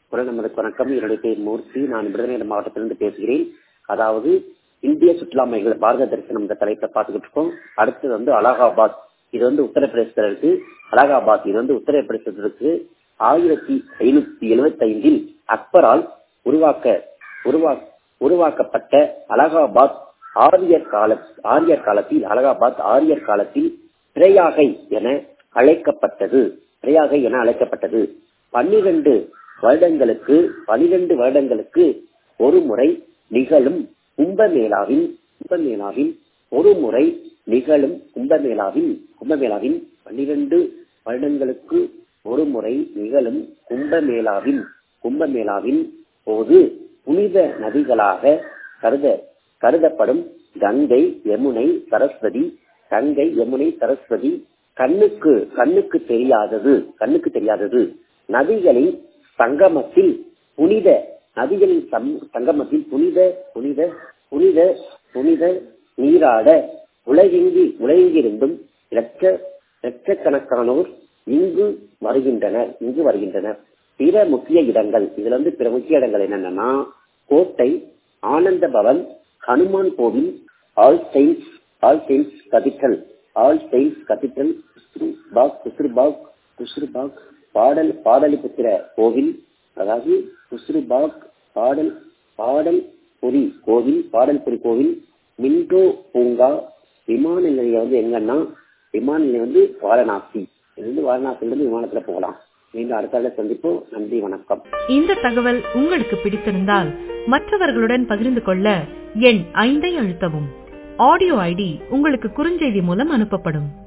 குரல் நமதுக்கு வணக்கம் என்னுடைய பேர் மூர்த்தி நான் விருதுநகர் மாவட்டத்திலிருந்து பேசுகிறேன் அதாவது இந்திய சுற்றுலா மையங்கள் பாரத தரிசனம் இந்த தலைப்பை பார்த்துக்கிட்டு இருக்கோம் அடுத்தது வந்து அலகாபாத் இது வந்து உத்தரப்பிரதேசத்தில் இருக்கு அலகாபாத் இது வந்து உத்தரப்பிரதேசத்தில் இருக்கு ஆயிரத்தி ஐநூத்தி எழுபத்தி ஐந்தில் அக்பரால் உருவாக்க உருவா உருவாக்கப்பட்ட அலகாபாத் ஆரியர் கால ஆரியர் காலத்தில் அலகாபாத் ஆரியர் காலத்தில் பிரயாகை என அழைக்கப்பட்டது பிரயாகை என அழைக்கப்பட்டது பன்னிரண்டு வருடங்களுக்கு பனிரெண்டு வருடங்களுக்கு ஒரு முறை நிகழும் கும்பமேளாவின் கும்பமேளாவின் ஒரு முறை நிகழும் கும்பமேளாவின் கும்பமேளாவின் பன்னிரண்டு வருடங்களுக்கு ஒரு முறை நிகழும் கும்பமேளாவின் கும்பமேளாவின் போது புனித நதிகளாக கருத கருதப்படும் கங்கை யமுனை சரஸ்வதி கங்கை யமுனை சரஸ்வதி கண்ணுக்கு கண்ணுக்கு தெரியாதது கண்ணுக்கு தெரியாதது நதிகளின் சங்கமத்தில் புனித நதிகளின் சங்கமத்தில் புனித புனித புனித புனித நீராட உலகெங்கி உலகெங்கிருந்தும் லட்ச லட்சக்கணக்கானோர் இங்கு வருகின்றனர் இங்கு வருகின்றனர் பிற முக்கிய இடங்கள் இதுல இருந்து பிற முக்கிய இடங்கள் என்னென்னா கோட்டை ஆனந்த பவன் ஹனுமான் கோவில் all saints all saints capital all saints capital Bagh Khusrubagh Khusrubagh பாடல் பாடலிபுத்திர கோவில் அதாவது குஸ்ருபாக் பாடல் பாடல் பொறி கோவில் பாடல் பொறி கோவில் மின்டோ பூங்கா விமான நிலையம் வந்து எங்கன்னா விமான நிலையம் வந்து வாரணாசி இது வந்து வாரணாசிலிருந்து விமானத்துல போகலாம் மீண்டும் அடுத்த சந்திப்போம் நன்றி வணக்கம் இந்த தகவல் உங்களுக்கு பிடித்திருந்தால் மற்றவர்களுடன் பகிர்ந்து கொள்ள எண் ஐந்தை அழுத்தவும் ஆடியோ ஐடி உங்களுக்கு குறுஞ்செய்தி மூலம் அனுப்பப்படும்